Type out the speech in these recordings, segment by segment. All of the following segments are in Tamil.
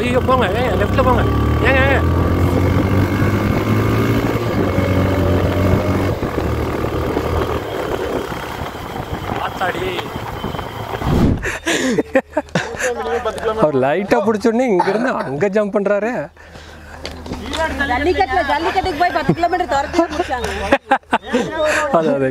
ஐயோ போங்க ஏங்க லெஃப்ட்டில் போங்க ஏங்க ஏங்க ஆத்தாடி அவர் லைட்டாக பிடிச்சோடனே இங்கேருந்து அங்கே ஜம்ப் பண்ணுறாரு ஜல்லிக்கட்டுல ஜல்லிக்கட்டுக்கு போய் பத்து கிலோமீட்டர் துரத்தி முடிச்சாங்க அது அது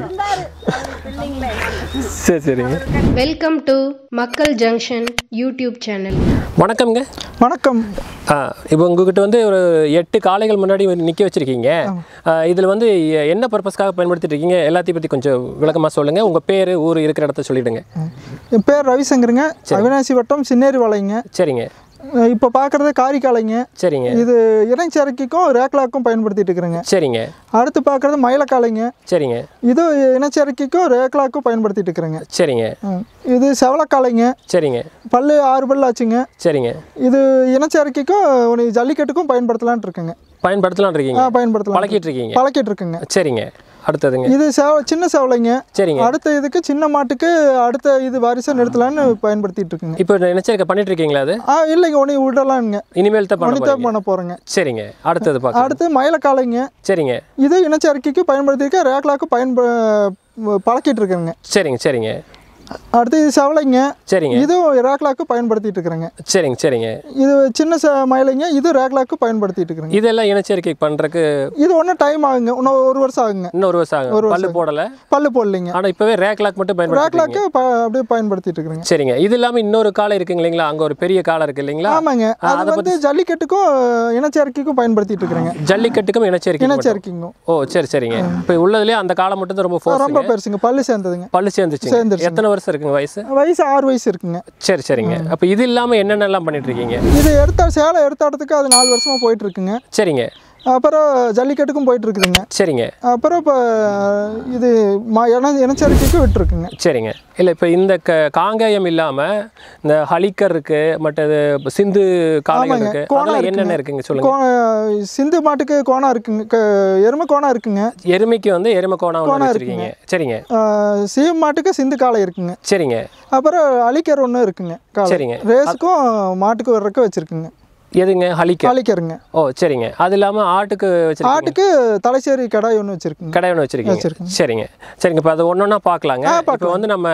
சரி சரிங்க welcome to Makkal junction YouTube channel வணக்கம்ங்க வணக்கம் ஆ இப்போ உங்ககிட்ட வந்து ஒரு எட்டு காளைகள் முன்னாடி நிற்க வச்சுருக்கீங்க இதில் வந்து எ- என்ன பர்பஸ்க்காக பயன்படுத்திட்டு இருக்கீங்க எல்லாத்தையும் பற்றி கொஞ்சம் விளக்கமாக சொல்லுங்கள் உங்கள் பேர் ஊர் இருக்கிற இடத்த சொல்லிவிடுங்க என் பேர் ரவிசங்கருங்க அவினாசி வட்டம் சின்னேரி வளைங்க சரிங்க இப்போ பார்க்குறது காரிக்காலைங்க சரிங்க இது இனச்சேர்க்கைக்கும் ரேக்லாக்கும் பயன்படுத்திட்டு இருக்கிறேங்க சரிங்க அடுத்து பார்க்குறது மயிலக்காலைங்க சரிங்க இது இனச்சேர்க்கைக்கும் ரேக்லாக்கும் பயன்படுத்திட்டு இருக்கிறேங்க சரிங்க ம். இது செவலக்காலைங்க சரிங்க பல்லு ஆறு பல்லு ஆச்சுங்க சரிங்க இது இனச்சேர்க்கைக்கும் ஒரு ஜல்லிக்கட்டுக்கும் பயன்படுத்தலான்ட்டு இருக்குங்க பயன்படுத்தலாம் ஆ இருக்கீங்க பயன்படுத்தலாம் பழக்கிட்டு இருக்கீங்க பழக்கிட்டு இருக்குங்க சரிங்க அடுத்ததுங்க இது செவ சின்ன செவலைங்க சரிங்க அடுத்த இதுக்கு சின்ன மாட்டுக்கு அடுத்த இது வாரிசை நிறுத்தலான்னு பயன்படுத்திட்டு இருக்குங்க இப்போ நினைச்சிருக்க பண்ணிட்டு இருக்கீங்களா அது ஆ இல்லைங்க ஒன்று விடலாம்ங்க இனிமேல் தான் பண்ண ஒன்று தான் போறீங்க பண்ண போகிறேங்க சரிங்க அடுத்தது பார்க்கலாம் அடுத்து மயிலக்காலைங்க சரிங்க இது இனச்சேர்க்கைக்கு பயன்படுத்தியிருக்க ரேக்லாக்கு பயன்ப பழக்கிட்டு இருக்கேங்க சரிங்க சரிங்க அடுத்து இது செவலைங்க சரிங்க இதுவும் ரேக்லாக்கு பயன்படுத்திட்டு இருக்கிறேங்க சரிங்க சரிங்க இது சின்ன ச மயிலைங்க இது ரேக்லாக்கு பயன்படுத்திட்டு இருக்கிறேங்க இதெல்லாம் இனச்சேர்க்கை பண்ணுறக்கு இது ஒன்றும் டைம் ஆகுங்க இன்னும் ஒரு வருஷம் ஆகுங்க இன்னும் ஒரு வருஷம் ஆகும் பல்லு போடலை பல்லு போடலைங்க ஆனால் இப்போவே ரேக்லாக் மட்டும் பயன்படுத்துறீங்க ரேக்லாக்கு ப அப்படியே பயன்படுத்திட்டு இருக்கிறேங்க சரிங்க இது இல்லாமல் இன்னொரு காலை இருக்கு இல்லைங்களா அங்கே ஒரு பெரிய காலை இருக்கு இல்லைங்களா ஆமாங்க அது வந்து ஜல்லிக்கட்டுக்கும் இனச்சேர்க்கைக்கும் பயன்படுத்திட்டு இருக்கிறேங்க ஜல்லிக்கட்டுக்கும் இனச்சேர்க்கை மட்டும். இனச்சேர்க்கைக்கும் ஓ சரி சரிங்க இப்போ உள்ளதுலேயே அந்த காலம் மட்டும் தான் ரொம்ப ரொம்ப ஃபோர்ஸ் பெருசுங்க பல்லு சேர்ந்ததுங்க பல்லு சேர்ந்துச்சு சேர்ந்துருச்சுங்க. எத்தனை வருஷம் இருக்குங்க வயசு வயசு ஆறு வயசு இருக்குங்க சரி சரிங்க அப்போ இது இல்லாமல் என்னென்னலாம் பண்ணிட்டு இருக்கீங்க இது எடுத்த சேலை எடுத்தாடத்துக்கு அது நாலு வருஷமா போயிட்டு இருக்குங்க சரிங்க அப்புறம் ஜல்லிக்கட்டுக்கும் போயிட்டு இருக்குதுங்க சரிங்க அப்புறம் இப்போ இது ம இன இனச்சேர்க்கைக்கும் விட்டுருக்குங்க சரிங்க இல்லை இப்போ இந்த க காங்கேயம் இல்லாமல் இந்த ஹலிக்கர் இருக்கு மற்றது சிந்து காளைகள் ஆமாங்க. இருக்கு கோணம் அதெல்லாம் இருக்குங்க. என்னென்ன இருக்குங்க சொல்லுங்க கோ சிந்து மாட்டுக்கு கோணம் இருக்குங்க க- எருமை கோணம் இருக்குங்க எருமைக்கு வந்து எருமை கோணம் ஒன்று வச்சிருக்கீங்க சரிங்க ஆ, சீம் மாட்டுக்கு சிந்து காளை இருக்குங்க சரிங்க அப்புறம் அலிக்கர் ஒன்று இருக்குங்க காளை சரிங்க. ரேஸுக்கும் மாட்டுக்கு வர்றதுக்கு வச்சிருக்குங்க எதுங்க ஹலிக்கர் அலிக்கருங்க ஓ சரிங்க அது இல்லாமல் ஆட்டுக்கு வச்சிருக்கீங்க ஆட்டுக்கு தலைச்சேரி கடாய் ஒன்று வச்சிருக்குங்க கடை ஒன்று வச்சிருக்கீங்க வச்சிருக்கேன். சரிங்க சரிங்க இப்போ அது ஒன்றா பார்க்கலாங்க இப்போ வந்து நம்ம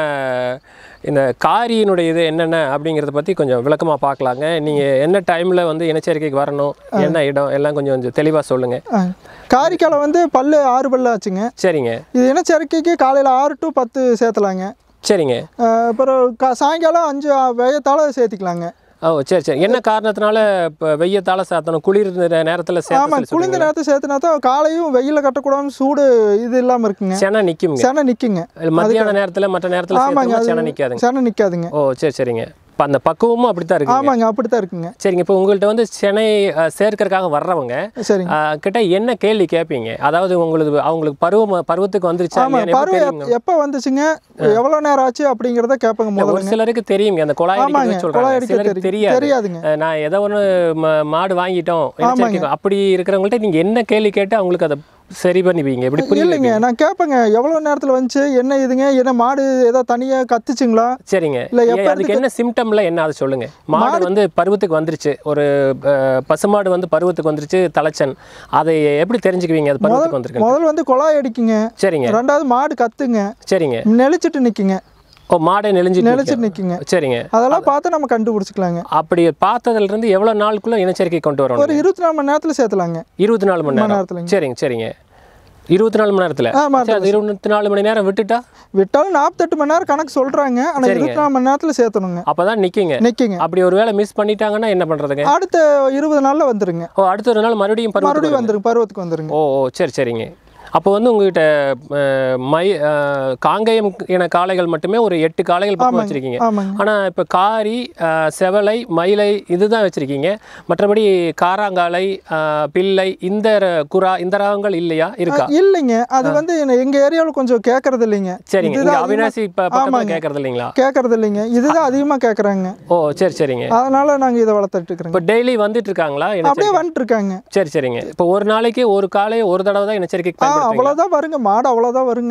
இந்த காரியினுடைய இது என்னென்ன அப்படிங்கிறத பற்றி கொஞ்சம் விளக்கமாக பார்க்கலாங்க நீங்கள் என்ன டைமில் வந்து இனச்சேர்க்கைக்கு வரணும் என்ன இடம் எல்லாம் கொஞ்சம் கொஞ்சம் தெளிவாக சொல்லுங்கள் ஆ. காரிக்காலை வந்து பல்லு ஆறு பல்லு ஆச்சுங்க சரிங்க இது இனச்சேர்க்கைக்கு காலையில் ஆறு டு பத்து சேர்த்தலாங்க சரிங்க ஆ, அப்புறம் கா சாயங்காலம் அஞ்சு வெயத்தால் சேர்த்திக்கலாங்க ஓ சரி சரி என்ன காரணத்தினால இப்போ வெய்யத்தால சாத்தணும் குளிர் நேரத்தில் ஆமாம் சேர்த்து குளிர்ந்த நேரத்தை சேர்த்துனா தான் காலையும் வெயிலில் கட்டக்கூடாதுன்னு சூடு இது இல்லாமல் இருக்குங்க செனை நிற்குங்க செனை நிற்குங்க மத்தியான நேரத்தில் மற்ற நேரத்தில் ஆமாங்க சேர்த்தோம்னா அது செனை நிற்காதுங்க செனை நிற்காதுங்க ஓ சரி சரிங்க இப்போ அந்த பக்குவமும் அப்படி தான் இருக்குங்க ஆமாங்க அப்படி தான் இருக்குங்க சரிங்க இப்போ உங்கள்கிட்ட வந்து சென்னை அஹ், சேர்க்கறதுக்காக வர்றவங்க சரிங்க அஹ், கிட்ட என்ன கேள்வி கேட்பீங்க அதாவது உங்களுக்கு அவங்களுக்கு பருவம் பருவத்துக்கு வந்துருச்சா ஆமாம் இல்லையான்னு எப்படி பருவம் தெரியுங்க? எப்- எப்போ வந்துச்சுங்க எவ்வளோ நேரம் ஆச்சு அப்படிங்கிறத கேட்பங்க இல்ல, ஒரு முதல்ல சிலருக்கு தெரியுங்க அந்த குழாய் ஆமாங்க அடிக்கிறது குழாய் சொல்றாங்க அடிக்க சிலருக்கு தெரியும் தெரியாது தெரியாதுங்க அஹ், நான் ஏதோ ஒன்று மாடு வாங்கிட்டோம் இனச்சேர்க்கைக்கு- அப்படி இருக்கிறவங்கள்ட்ட நீங்க என்ன கேள்வி கேட்டு அவங்களுக்கு அதை சரி பண்ணுவீங்க எப்படி புரியல இல்லைங்க நான் கேட்பேங்க எவ்வளோ நேரத்தில் வந்துச்சு என்ன இதுங்க என்ன மாடு ஏதோ தனியாக கத்துச்சுங்களா சரிங்க இல்ல, ஏ, எப்ப அதுக்கு என்ன சிம்டம்ல என்ன அதை சொல்லுங்க மாடு வந்து பருவத்துக்கு வந்துருச்சு ஒரு அஹ், பசுமாடு வந்து பருவத்துக்கு வந்துருச்சு தலைச்சன் அதை எப்படி தெரிஞ்சுக்குவீங்க அது பருவத்துக்கு வந்திருக்கு முதல்ல வந்து குழாய் அடிக்குங்க சரிங்க ரெண்டாவது மாடு கத்துங்க சரிங்க நெளிச்சிட்டு நிற்குங்க ஓ மாடை நெளிஞ்சு நெளிச்சிட்டு நிற்குங்க சரிங்க அதெல்லாம் பார்த்து நம்ம கண்டுபிடிச்சிக்கலாங்க அப்படி பார்த்ததுல இருந்து எவ்வளவு நாளுக்குள்ள இனச்சேர்க்கை கொண்டு வரணும் ஒரு இருபத்தி நாலு மணி நேரத்தில் சேர்த்தலாங்க இருபத்தி நாலு மணி நேரம் நேரத்துலங்க. சரிங்க சரிங்க இருபத்தி நாலு மணி நேரத்துல ஆ, மணி சரி, அது இருபத்தி நாலு மணி நேரம் விட்டுட்டா விட்டாலும் நாற்பத்தெட்டு மணி நேரம் கணக்கு சொல்கிறாங்க ஆனால் இருபத்தி நாலு மணி நேரத்தில் சேர்த்தணுங்க அப்பதான் நிக்குங்க நிற்குங்க அப்படி ஒரு வேளை மிஸ் பண்ணிட்டாங்கன்னா என்ன பண்றதுங்க அடுத்த இருபது நாளில் வந்துருங்க ஓ அடுத்த ஒரு நாள் மறுபடியும் பருவத்துக்கு மறுபடியும் வந்துருங்க பருவத்துக்கு வந்துருங்க ஓ ஓ சரி சரிங்க அப்போ வந்து உங்ககிட்ட அஹ், மை அஹ், காங்கேயம் என காளைகள் மட்டுமே ஒரு எட்டு காளைகள் பக்கம் வச்சிருக்கீங்க ஆமாங்க ஆனால் இப்போ காரி அஹ், செவலை மயிலை இதுதான் வச்சிருக்கீங்க மற்றபடி காராங்காலை அஹ், பிள்ளை இந்த ர- குரா இந்த ரகங்கள் இல்லையா இருக்கா இல்லைங்க அது வந்து என்ன- எங்க ஏரியாவில் கொஞ்சம் கேட்கறது இல்லைங்க சரிங்க இதுதான் இங்க அதிகமா- அவினாசி ப- பக்கத்துல ஆமாங்க. கேட்கறது இல்லைங்களா கேட்கறது இல்லைங்க இதுதான் அதிகமாக கேட்குறாங்க ஓ சரி சரிங்க அதனால நாங்கள் இதை வளர்த்துட்டு இருக்கிறோங்க இப்போ டெய்லி வந்துட்டு இருக்காங்களா அப்படியே இனச்சேர்க்கை வந்துட்டு இருக்காங்க சரி சரிங்க இப்போ ஒரு நாளைக்கு ஒரு காலை ஒரு தடவை தான் இனச்சேர்க்கைக்கு ஆ பயன்படுத்துவீங்க அவ்வளோதான் வருங்க மாடு அவ்வளோதான் வருங்க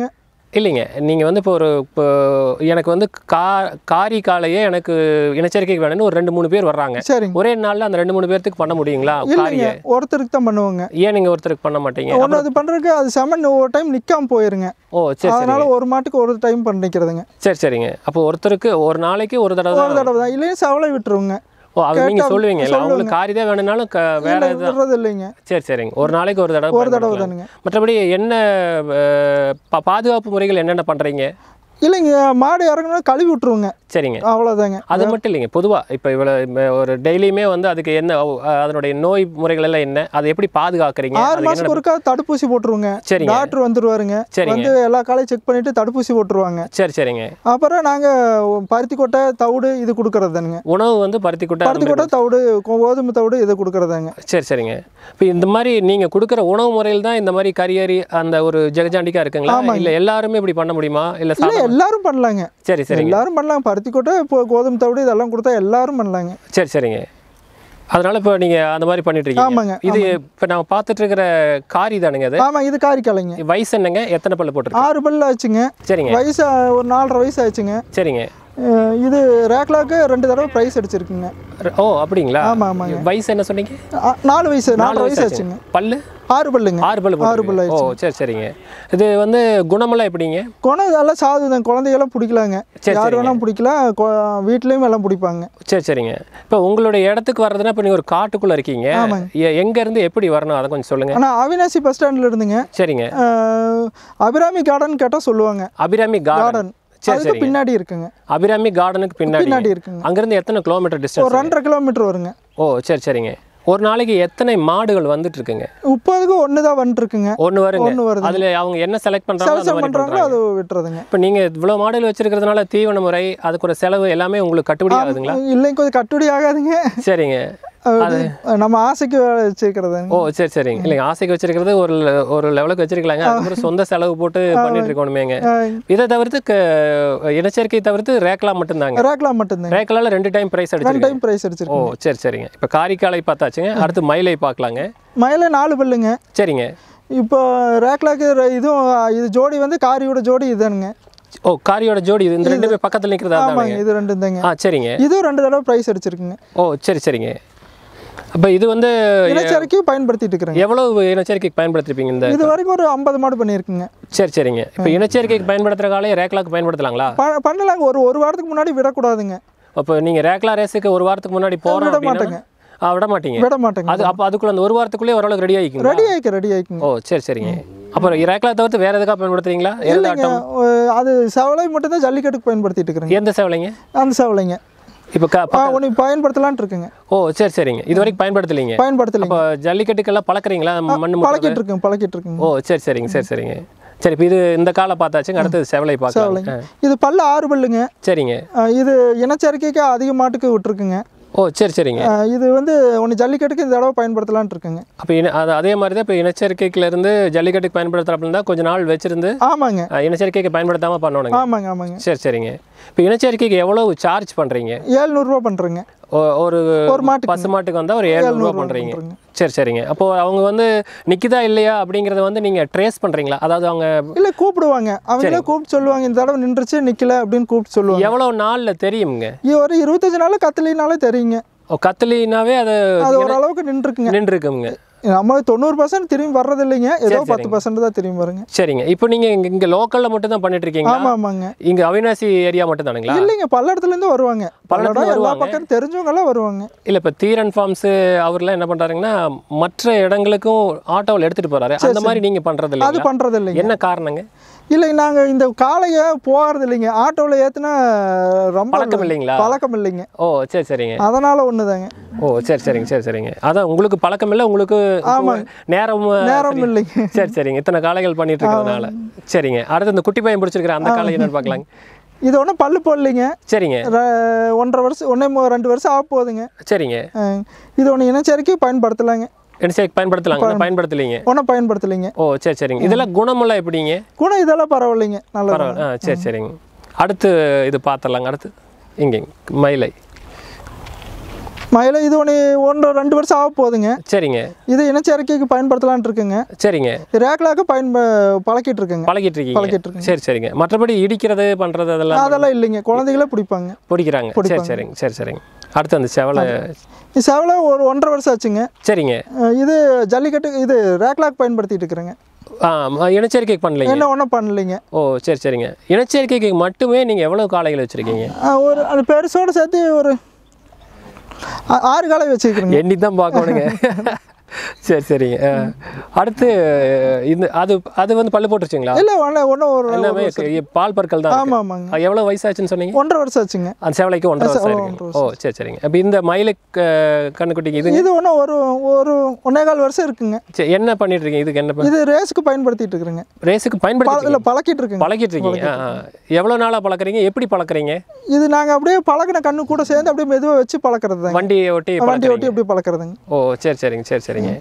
இல்லைங்க நீங்கள் வந்து இப்போ ஒரு இப்போ எனக்கு வந்து கா காரி காலையே எனக்கு இனச்சரிக்கைக்கு வேணும்னு ஒரு ரெண்டு மூணு பேர் வர்றாங்க சரிங்க ஒரே நாளில் அந்த ரெண்டு மூணு பேர்த்துக்கு பண்ண முடியுங்களா இல்லைங்க காரியை ஒருத்தருக்கு தான் பண்ணுவோங்க ஏன் நீங்கள் ஒருத்தருக்கு பண்ண மாட்டீங்க ஒன்று அது பண்ணுறதுக்கு அது செமன் ஒரு டைம் நிற்காம போயிருங்க ஓ சரி அதனால சரி ஒரு மாட்டுக்கு ஒரு டைம் பண்ணிக்கிறதுங்க சரி சரிங்க அப்போ ஒருத்தருக்கு ஒரு நாளைக்கு ஒரு தடவை ஒரு தான் தடவை தான் இல்லையா செவலை விட்டுருவோங்க ஓ அது நீங்கள் கேட்டா சொல்லுவீங்க இல்லை சொல்லுவேங்க. அவங்களுக்கு காரி தான் வேணும்னாலும் க வேற இல்லை எதுவும் விடுறது இல்லைங்க சரி சரிங்க ஒரு நாளைக்கு ஒரு தடவை ஒரு தடவை பயன்படுத்தலாம். தானுங்க மற்றபடி என்ன அஹ், பா- பாதுகாப்பு முறைகள் என்னென்ன பண்ணுறீங்க இல்லைங்க மாடு இறங்கணும் கழுவி விட்டுருவோங்க சரிங்க அவ்வளோதாங்க அது மட்டும் இல்லைங்க பொதுவாக இப்போ இவ்வளோ ஒரு டெய்லியுமே வந்து அதுக்கு என்ன ஓ, அஹ், அதனுடைய நோய் முறைகள் எல்லாம் என்ன அதை எப்படி பாதுகாக்கிறீங்க ஆறு அதுக்கு மாதத்துக்கு ஒருக்கா தடுப்பூசி போட்டுருவோங்க சரிங்க டாக்டர் வந்துருவாருங்க சரிங்க வந்து எல்லா காலையும் செக் பண்ணிட்டு தடுப்பூசி போட்டுருவாங்க சரி சரிங்க அப்புறம் நாங்கள் பருத்தி கொட்டை தவிடு இது கொடுக்கறது தானுங்க உணவு வந்து பருத்தி பருத்தி குட்டை கொட்டை தவிடு கோ- கோதுமை தவிடு இது கொடுக்கறதாங்க சரி சரிங்க இப்போ இந்த மாதிரி நீங்கள் கொடுக்குற உணவு முறையில் தான் இந்த மாதிரி கரியரி அந்த ஒரு ஜெகஜாண்டிக்கா இருக்குங்களா ஆமாங்க. இல்லை எல்லாருமே இப்படி பண்ண முடியுமா இல்லை இல்லை சாதாரண எல்லாரும் பண்ணலாங்க சரி சரிங்க எல்லாரும் பண்ணலாம் பருத்தி கொட்டை இப்போ கோதுமை தவிடு இதெல்லாம் கொடுத்தா எல்லாரும் பண்ணலாங்க சரி சரிங்க அதனால இப்போ நீங்கள் அந்த மாதிரி பண்ணிட்டு இருக்கீங்க ஆமாங்க இது இப்போ நான் பார்த்துட்டு இருக்கிற காரி தானுங்க அது ஆமாம் இது காரிக்காலைங்க வயசு என்னங்க எத்தனை பல்லு போட்டிருக்கு ஆறு பல்லு ஆச்சுங்க சரிங்க வயசு ஒரு நாலரை வயசு ஆச்சுங்க சரிங்க அஹ் இது ரேக்லாக்கு ரெண்டு தடவை ப்ரைஸ் அடிச்சிருக்குங்க ர- ஓ அப்படிங்களா ஆமாம் ஆமாங்க வயசு என்ன சொன்னீங்க ஆ, நாலு வயசு நாலு நாலு வயசு ஆச்சுங்க. ஆச்சுங்க பல்லு ஆறு பல்லுங்க ஆறு பல்லு ஆறு பல்லு போட்டிருக்கு. ஓ சரி சரிங்க இது வந்து குணமெல்லாம் எப்படிங்க குணம் இதெல்லாம் சாதுதான் குழந்தையெல்லாம் பிடிக்கலாங்க சரி, யார் சரிங்க. வேணாலும் பிடிக்கலாம் கொ- வீட்லயும் எல்லாம் பிடிப்பாங்க சரி சரிங்க இப்போ உங்களுடைய இடத்துக்கு வர்றதுன்னா இப்போ நீங்கள் ஒரு காட்டுக்குள்ளே இருக்கீங்க ஆமாங்க. எ- எங்கேருந்து எப்படி வரணும் அதை கொஞ்சம் சொல்லுங்கள் ஆனால் அவினாசி பஸ் ஸ்டாண்டில் இருந்துங்க சரிங்க அஹ், அபிராமி கார்டன் கேட்டால் சொல்லுவாங்க அபிராமி கார்டன் கார்டன் சரி அதுக்கு சரிங்க பின்னாடி இருக்குங்க அபிராமி கார்டனுக்கு பின்னாடி பின்னாடி இருக்குங்க அங்கேருந்து எத்தனை கிலோமீட்டர் ஒரு டிஸ்டன்ஸ் ரெண்டரை கிலோமீட்டர் வருங்க ஓ சரி சரிங்க ஒரு நாளைக்கு எத்தனை மாடுகள் வந்துட்டு இருக்குங்க முப்பதுக்கு ஒன்று தான் வந்துட்டு இருக்குங்க ஒன்று வருங்க ஒன்று வருது அதில் அவங்க என்ன செலக்ட் பண்ணுறாங்களோ அந்த செலக்ஷன் மாதிரி பண்ணுறாங்களோ பண்ணுறாங்க அது விட்டுறதுங்க இப்போ நீங்கள் இவ்வளோ மாடுகள் வச்சிருக்கிறதுனால தீவன முறை அதுக்கு ஒரு செலவு எல்லாமே உங்களுக்கு கட்டுப்படி ஆகுதுங்களா இல்லைங்க கொஞ்சம் கட்டுப்படி ஆகாதுங்க சரிங்க அது நம்ம ஆசைக்கு வச்சுக்கிறதாங்க ஓ சரி சரிங்க இல்லைங்க ஆசைக்கு வச்சிருக்கிறது ஒரு le- ஒரு லெவலுக்கு வச்சிருக்கலாங்க அதுக்கப்புறம் சொந்த செலவு போட்டு பண்ணிட்டு இருக்கணுமேங்க இதை தவிர்த்து க- இனச்சேர்க்கை தவிர்த்து ரேக்லா மட்டும்தாங்க ரேக்லாம் மட்டும்தாங்க ரேக்லால ரெண்டு டைம் ப்ரைஸ் ரெண்டு அடிச்சிருக்கேன் டைம் ப்ரைஸ் ஓ அடிச்சிருக்கோம் சரி சரிங்க இப்போ காரிக்காலை பார்த்தாச்சுங்க அடுத்து மயிலை பார்க்கலாங்க மயில நாலு பல்லுங்க சரிங்க இப்போ ரேக்லாக்கு ர- இதுவும் இது ஜோடி வந்து காரியோட ஜோடி இதுதானுங்க ஓ காரியோட ஜோடி இது இந்த ரெண்டுமே பக்கத்தில் நிற்கிறதா ஆமாங்க தானுங்க இது ரெண்டு தாங்க ஆ சரிங்க இதுவும் ரெண்டு தடவை ப்ரைஸ் அடிச்சிருக்குங்க ஓ சரி சரிங்க அப்போ இது வந்து இனச்சேர்க்கை பயன்படுத்திட்டு இருக்கிறேங்க எவ்வளவு இனச்சேர்க்கைக்கு பயன்படுத்திருப்பீங்க இந்த இது வரைக்கும் ஒரு ஐம்பது மாடு பண்ணியிருக்குங்க சரி சரிங்க இப்போ இனச்சேர்க்கைக்கு பயன்படுத்துகிற காலையே ரேக்லாக்கு பயன்படுத்தலாங்களா ப- பண்ணலாங்க ஒரு ஒரு வாரத்துக்கு முன்னாடி விடக்கூடாதுங்க அப்போ நீங்கள் ரேக்லா ரேஸுக்கு ஒரு வாரத்துக்கு முன்னாடி போகிறோம் விட அப்படின்னா மாட்டேங்க. ஆ விட மாட்டீங்க விட மாட்டேங்க அது அப்போ அதுக்குள்ள அந்த ஒரு வாரத்துக்குள்ளே ஓரளவுக்கு ரெடி ஆகிக்குங்க ரெடி ஆயிக்க ரெடி ஆயிக்குங்க ஓ சரி சரிங்க அப்புறம் ரேக்லா தவிர்த்து வேற எதுக்காக பயன்படுத்துறீங்களா இல்லைங்க எருதாட்டம் அஹ் அது செவலை மட்டும் தான் ஜல்லிக்கட்டுக்கு பயன்படுத்திட்டு இருக்கிறேங்க எந்த சேவலைங்க அந்த செவலைங்க இப்போ க ஆ ஒன்று பயன்படுத்தலான்ட்டு இருக்குங்க ஓ சரி சரிங்க இது வரைக்கும் பயன்படுத்தலைங்க பயன்படுத்தலைங்க அப்போ ஜல்லிக்கட்டுக்கெல்லாம் பழக்கறீங்களா மண் முட்டுறது? பழக்கிட்டு இருக்குங்க பழக்கிட்டு இருக்குங்க ஓ சரி சரிங்க சரி சரிங்க சரி இப்போ இது இந்த காலை பார்த்தாச்சுங்க அடுத்தது செவலை பார்க்கலாம் செவலைங்க இது பல்லு ஆறு பல்லுங்க சரிங்க அஹ் இது இனச்சேர்க்கைக்கு அதிக மாட்டுக்கு விட்டுருக்குங்க ஓ சரி சரிங்க அஹ் இது வந்து ஒன்று ஜல்லிக்கட்டுக்கு இந்த தடவை பயன்படுத்தலான்ட்டு இருக்குங்க அப்போ இன அது அதே மாதிரி தான் இப்போ இனச்சேர்க்கைக்குல இருந்து ஜல்லிக்கட்டுக்கு பயன்படுத்துறப்ப இருந்தால் கொஞ்ச நாள் வச்சிருந்து ஆமாங்க அஹ், இனச்சேர்க்கைக்கு பயன்படுத்தாமல் பண்ணணுங்க ஆமாங்க ஆமாங்க சரி சரிங்க இப்போ இனச்சேர்க்கைக்கு எவ்வளவு சார்ஜ் பண்ணுறீங்க ஏழ்நூறுரூவா பண்ணுறேங்க ஒரு ஒரு மாட்டுக்கு பசு மாட்டுக்கு வந்தால் ஒரு ஏழ்நூறுவா ஏழ்நூறுவா பண்ணுறீங்க பண்றேங்க. சரி சரிங்க அப்போ அவங்க வந்து நிற்கிதா இல்லையா அப்படிங்கிறத வந்து நீங்கள் ட்ரேஸ் பண்ணுறீங்களா அதாவது அவங்க இல்லை கூப்பிடுவாங்க அவங்களே கூப்பிட்டு சொல்லுவாங்க இந்த தடவை நின்றுச்சு நிற்கல அப்படின்னு கூப்பிட்டு சொல்லுவாங்க எவ்வளோ நாளில் தெரியுங்க இது ஒரு இருபத்தஞ்சு நாள் கத்தலினாலே தெரியுங்க ஓ கத்தலினாவே அது அது ஓரளவுக்கு நின்றுக்குங்க நின்றுருக்குங்க நம்ம தொண்ணூறு பர்சன்ட் திரும்பி வர்றது இல்லைங்க ஏதோ சரி, பத்து பர்சன்ட் தான் திரும்பி வருங்க சரிங்க இப்போ நீங்கள் இங்கே இங்கே லோக்கலில் மட்டும் தான் பண்ணிட்டு இருக்கீங்களா ஆமா ஆமாங்க இங்கே அவினாசி ஏரியா மட்டும் தானுங்களா இல்லைங்க பல்லடத்துல இருந்து வருவாங்க பல்லடத்துல பல்லடம் எல்லா வருவாங்க. பக்கம் தெரிஞ்சவங்க எல்லாம் வருவாங்க இல்லை இப்போ தீரன் ஃபார்ம்ஸு அவர்லாம் என்ன பண்ணுறாருங்கன்னா மற்ற இடங்களுக்கும் ஆட்டோவில் எடுத்துகிட்டு போகிறாரு அந்த மாதிரி நீங்கள் பண்ணுறது அது இல்லைங்களா பண்றது இல்லைங்க என்ன காரணங்க இல்லைங்க நாங்க இந்த காளைய போகிறது இல்லைங்க ஆட்டோவில் ஏத்துனா ரொம்ப பழக்கம் இல்லைங்களா பழக்கம் இல்லைங்க ஓ சரி சரிங்க அதனால ஒண்ணுதாங்க ஓ சரி சரிங்க சரி சரிங்க அதான் உங்களுக்கு பழக்கம் இல்லை உங்களுக்கு ஆமாங்க. நேரம் நேரம் சரி. இல்லைங்க சரி சரிங்க இத்தனை காளைகள் பண்ணிட்டு இருக்கிறதுனால சரிங்க அடுத்து இந்த குட்டி பையன் பிடிச்சிருக்கிற அந்த காளை என்னன்னு பார்க்கலாங்க இது ஒன்றும் பல்லு போடலைங்க சரிங்க ர- ஒன்றரை வருஷம் ஒன்றே மு- ரெண்டு வருஷம் ஆக போகுதுங்க சரிங்க அஹ் இது ஒன்று இனச்சேர்க்கை பயன்படுத்தலாங்க என்ன சரி பயன்படுத்தலாங்க நான் பயன்படுத்தலைங்க ஒன்றும் பயன்படுத்தலைங்க ஓ சரி சரிங்க இதெல்லாம் குணமெல்லாம் எப்படிங்க குணம் இதெல்லாம் பரவாயில்லைங்க நல்லா பரவாயில்ல ஆ சரி சரிங்க அடுத்து இது பார்த்துடலாங்க அடுத்து இங்கே மயிலை மயில இது ஒன்று ஒன்று ரெண்டு வருஷம் ஆக போகுதுங்க சரிங்க இது இனச்சேர்க்கைக்கு பயன்படுத்தலான்ட்டு இருக்குங்க சரிங்க ரேக்லாக்க பயன்ப பழக்கிட்டு இருக்குங்க பழகிட்டு இருக்கீங்க பழகிட்டு இருக்கேங்க. சரி சரிங்க மற்றபடி இடிக்கிறது பண்றது அதெல்லாம் அதெல்லாம் இல்லைங்க குழந்தைகளே பிடிப்பாங்க பிடிக்கிறாங்க சரி சரிங்க சரி சரிங்க அடுத்து அந்த செவலை இது செவலை ஒரு ஒன்றரை வருஷம் ஆச்சுங்க சரிங்க அஹ் இது ஜல்லிக்கட்டு இது ரேக்லாக் பயன்படுத்திட்டு இருக்கிறேங்க ஆ ம- இனச்சேர்க்கை பண்ணலைங்க என்ன ஒன்றும் பண்ணலைங்க ஓ சரி சரிங்க இனச்சேர்க்கைக்கு மட்டுமே நீங்கள் எவ்வளோ காளைகள் வச்சுருக்கீங்க அஹ் ஒரு அது பெருசோடு சேர்த்து ஒரு ஆ- ஆறு காலை வச்சுருக்குறேங்க எண்ணி தான் பார்க்கணுங்க சரி சரிங்க ஆ. அடுத்து இந்த அது அது வந்து பல்லு போட்டுருச்சுங்களா இல்லை ஒன்று ஒன்றும் ஒரு எல்லாமே இருக்கு. பால் பற்கள் தான் ஆமாம் இருக்கு. ஆமாங்க அது எவ்வளோ வயசாச்சுன்னு சொன்னீங்க ஒன்றரை வருஷம் ஆச்சுங்க அந்த சேவலைக்கு ஒன்றரை வருஷம் இருக்கு ஓ சரி சரிங்க அப்போ இந்த மயிலு க- கண்ணுக்குட்டிக்கு இது இது ஒன்றும் ஒரு ஒரு ஒன்னே கால் வருஷம் இருக்குங்க சரி, என்ன பண்ணிட்டு இருக்கீங்க இதுக்கு என்ன ப- இது ரேஸுக்கு பயன்படுத்திட்டு இருக்கிறேங்க ரேஸுக்கு பல பயன்படுத்தி இல்லை பழக்கிட்டு இருக்குங்க பழகிட்டு இருக்கீங்க ஆ, ஆ. எவ்வளோ நாளாக பழக்கறீங்க எப்படி பழக்கறீங்க இது நாங்கள் அப்படியே பழகின கண்ணு கூட சேர்ந்து அப்படியே மெதுவாக வச்சு பழக்கிறது தாங்க வண்டியை ஒட்டி வண்டி பழக்கறீங்க ஓட்டி அப்படியே பழக்கிறதுங்க ஓ சரி சரிங்க சரி சரிங்க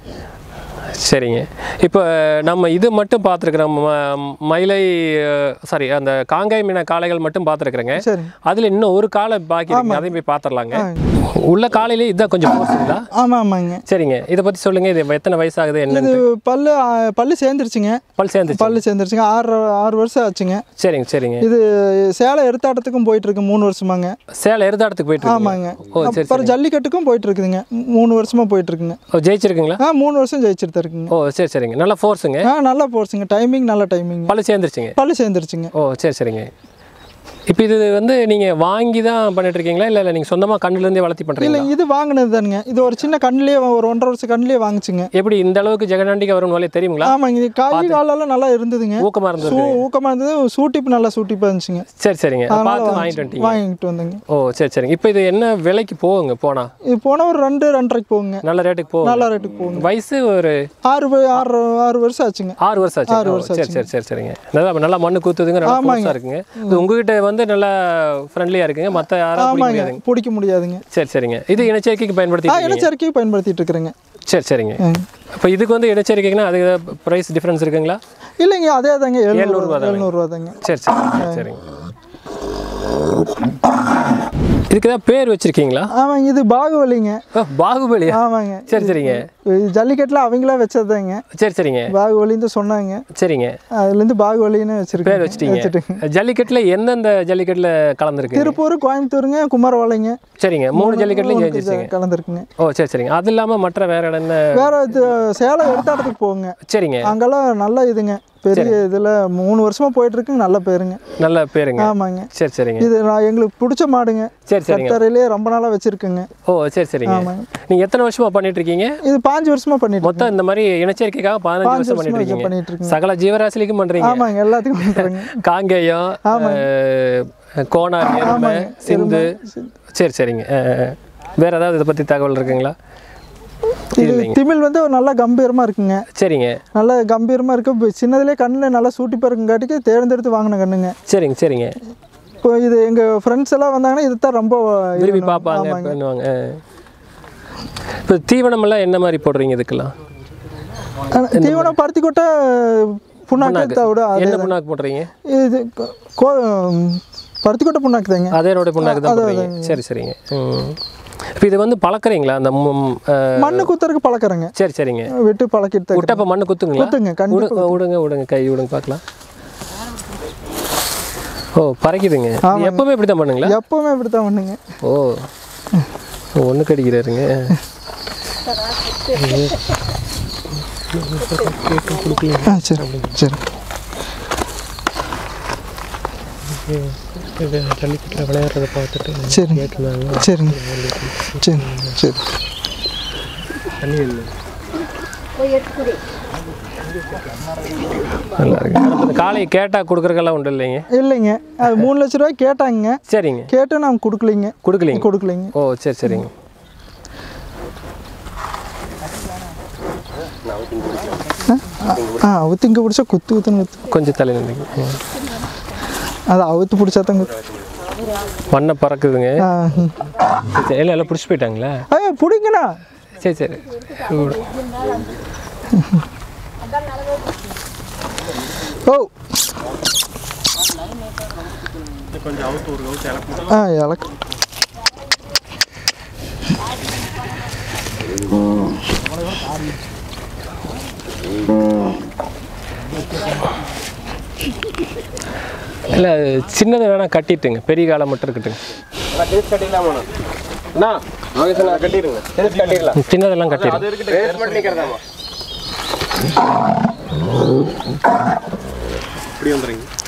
சரிங்க இப்போ நம்ம இது மட்டும் பார்த்துருக்குறோம் மயிலை சாரி அந்த காங்காய் மீன காளைகள் மட்டும் பார்த்துருக்குறேங்க சரிங்க அதில் இன்னும் ஒரு காளை பாக்கி இருக்கு அதையும் போய் பார்த்துடலாங்க உள்ள காலையிலே இதுதான் கொஞ்சம் போச்சுங்களா ஆமாம் ஆமாங்க சரிங்க இதை பற்றி சொல்லுங்கள் இது எத்தனை வயசாகுது என்னன்னு இது பல்லு ஆ, பல்லு சேர்ந்துருச்சுங்க பல் சேர்ந்துச்சு பல்லு சேர்ந்துருச்சுங்க ஆறு ஆறு வருஷம் ஆச்சுங்க சரிங்க சரிங்க இது சேலை எடுத்தாட்டத்துக்கும் போயிட்டு இருக்கு மூணு வருஷமாங்க சேலை எருதாடத்துக்கு போயிட்டு இருக்கீங்க ஆமாங்க ஓ சரி அப்புறம் ஜல்லிக்கட்டுக்கும் போயிட்டு இருக்குதுங்க மூ- மூணு வருஷமா போயிட்டு இருக்குங்க ஓ ஜெயிச்சிருக்குங்களா ஆ மூணு வருஷம் ஜெயிச்சிட்டு தான் இருக்குங்க ஓ சரி சரிங்க நல்ல ஃபோர்ஸுங்க ஆ நல்லா போச்சுங்க டைமிங் நல்ல டைமிங் பல்லு சேர்ந்துருச்சுங்க பல்லு சேர்ந்துருச்சுங்க ஓ சரி சரிங்க இப்போ இது வந்து நீங்கள் வாங்கி தான் பண்ணிட்டு இருக்கீங்களா இல்லை இல்லை நீங்கள் சொந்தமாக கண்ணுலேருந்தே வளர்த்தி பண்ணுறீங்களா இல்லைங்க இது வாங்கினது தானுங்க இது ஒரு சின்ன கண்ணுலயே ஒரு ஒன்றரை வருஷம் கண்ணுலயே வாங்குச்சுங்க எப்படி இந்த அளவுக்கு ஜெகநாண்டிக்கு வரும்னு வலையே தெரியுங்களா ஆமாங்க இது காய் காலெல்லாம் நல்லா இருந்ததுங்க ஊக்கமாக இருந்தது சூ ஊக்கமாக இருந்தது சூட்டிப்பு நல்லா சூட்டிப்பாக இருந்துச்சுங்க சரி சரிங்க அதனால பார்த்து வாங்கிச்சு- வாங்கிட்டு வந்துட்டீங்க வாங்கிட்டு வந்தேங்க ஓ சரி சரிங்க இப்போ இது என்ன விலைக்கு போகுங்க போனா இது போனால் ஒரு ரெண்டு ரெண்டரைக்கு போகுங்க நல்ல ரேட்டுக்கு போகும் நல்ல ரேட்டுக்கு போகுங்க வயசு ஒரு ஆறு வ- ஆறு ஆறு வருஷம் ஆச்சுங்க ஆறு வருஷம் ஆச்சு ஆறு ஓ, வருஷம் சரி சரி சரி சரிங்க நல்லா நல்லா மண்ணு கூத்துதுங்க நல்லா ஃபோர்ஸாக இருக்குங்க இது உங்ககிட்ட வந்து நல்லா ஃப்ரெண்ட்லியாக இருக்குங்க மற்ற யாரும் பிடிக்க ஆமாங்க முடியாதுங்க பிடிக்க முடியாதுங்க சரி சரிங்க இது இனச்சேர்க்கைக்கு பயன்படுத்தி ஆ இனச்சரிக்கையை பயன்படுத்திட்டு இருக்கிறேங்க சரி சரிங்க ம். இப்போ இதுக்கு வந்து இனச்சேர்க்கைக்குன்னா அது ப்ரைஸ் டிஃப்ரென்ஸ் இருக்குங்களா இல்லைங்க அதே தாங்க எழுநூறுவா எழுநூறுவா தாங்க. எழுநூறுவா தாங்க சரி சரி சரிங்க இதுக்கு தான் பேர் வச்சிருக்கீங்களா ஆமாங்க இது பாகுபலிங்க ஓ, பாகுபலியா ஆமாங்க சரி சரிங்க இது ஜல்லிக்கட்டில் அவங்களா வச்சதுதாங்க சரி சரிங்க பாகுபலின்னு சொன்னாங்க சரிங்க அதுலேருந்து பாகுபலின்னு பேர் வச்சிருக்கேன் வச்சிட்டீங்க வச்சுட்டுங்க ஜல்லிக்கட்டில் எந்தெந்த ஜல்லிக்கட்டில் கலந்துருக்கு திருப்பூர் கோயம்புத்தூருங்க குமாரபாளையங்க சரிங்க மூணு ஜல்லிக்கட்டுலையும் ஜெயிச்சிருச்சிங்க கலந்துருக்குங்க ஓ சரி சரிங்க அது இல்லாமல் மற்ற வேற இடம் என்ன வேற இது சேலம் எடுத்தாட்டத்துக்கு போகுங்க சரிங்க அங்கெல்லாம் நல்ல இதுங்க பெரிய இதில் மூணு வருஷமா போயிட்டு இருக்குங்க நல்ல பேருங்க நல்ல பேருங்க ஆமாங்க சரி சரிங்க இது நான் எங்களுக்கு பிடிச்ச மாடுங்க சரி சரிங்க கத்தரையிலே ரொம்ப நாளாக வச்சிருக்குங்க ஓ சரி சரிங்க ஆமாங்க நீங்கள் எத்தனை வருஷமா பண்ணிட்டு இருக்கீங்க இது பாஞ்சு வருஷமா பண்ணிட்டு இருக்கேன். மொத்தம் இந்த மாதிரி இனச்சேர்க்கைக்காக பதினஞ்சு பாஞ்சு வருஷம் பண்ணிட்டு வருஷமா இது இருக்கீங்க பண்ணிட்டு இருக்குங்க சகல ஜீவராசிலிக்கும் பண்றீங்க ஆமாங்க எல்லாத்துக்கும் பண்ணுறேங்க காங்கேயம் அஹ், கோனார் எருமை சிந்து சரி சரிங்க அஹ், அஹ். வேற ஏதாவது இதை பத்தி தகவல் இருக்குங்களா இது திமிழ் வந்து ஒரு நல்லா கம்பீரமா இருக்குங்க சரிங்க நல்லா கம்பீரமா இருக்கு இப்போ சின்னதுலேயே கண்ணில் நல்லா சூட்டிப்பாக இருக்குங்காட்டிக்கு தேர்ந்தெடுத்து வாங்கின கண்ணுங்க சரிங்க சரிங்க இப்போ இது எங்கள் ஃப்ரெண்ட்ஸ் எல்லாம் வந்தாங்கன்னா இது தான் ரொம்ப விரும்பி இது பார்ப்பாங்க ஆமாங்க. பண்ணுவாங்க அஹ். இப்போ தீவனம் எல்லாம் என்ன மாதிரி போடுறீங்க இதுக்கெல்லாம் ஆனா, தீவனம் பருத்தி கொட்டை புண்ணாக்கு தவிட அது என்ன புண்ணாக்கு போடுறீங்க இது கொ- கோ பருத்தி கொட்டை புண்ணாக்கு தாங்க அதேனோட புண்ணாக்கு தான் போடுறீங்க சரி சரிங்க ம் இப்போ இது வந்து பழக்கறீங்களா அந்த ம், அஹ், மண்ணு குத்துறதுக்கு பழக்கிறேங்க சரி சரிங்க விட்டு பழக்கிட்டு தான் விட்டப்ப மண்ணு குத்துங்களா குத்துங்க கண்டிப்பாக விடுங்க விடுங்க விடுங்க கை விடுங்க பார்க்கலாம் ஓ பறக்குதுங்க இது எப்பவுமே இப்படி தான் பண்ணுங்களா எப்பவுமே இப்படி தான் பண்ணுங்க ஓ ஒன்று கடிக்கிறாருங்க ஆ சரி சரி ஜல்லிக்கட்டில் விளையாடுறத பார்த்துட்டு சரிங்க சரிங்க சரி சரி தண்ணி இல்லை நல்லா இருக்கு இந்த காளையை கேட்டால் கொடுக்குறக்கெல்லாம் உண்டு இல்லைங்க இல்லைங்க அது மூணு லட்ச ரூபாய் கேட்டாங்க சரிங்க கேட்டு நான் கொடுக்கலைங்க கொடுக்கலீங்க கொடுக்கலைங்க ஓ சரி சரிங்க ஆ அவுத்து இங்கே பிடிச்சா குத்து குத்துன்னு குத்து கொஞ்சம் தலை நின்றுங்க அது அவுத்து பிடிச்சா தான் குத்து வண்ண பறக்குதுங்க ஆ ம். சரி, சரி எல்லாம் எல்லாம் பிடிச்சி போயிட்டாங்களா ஐயா பிடிங்கண்ணா சரி சரி விடு. ஓ ஆ இலக்கு இல்லை சின்னதை வேணால் கட்டிட்டுங்க பெரிய காலை மட்டும் இருக்கட்டுங்க சின்னதெல்லாம் கட்டிடுங்க இப்படி வந்துடுங்க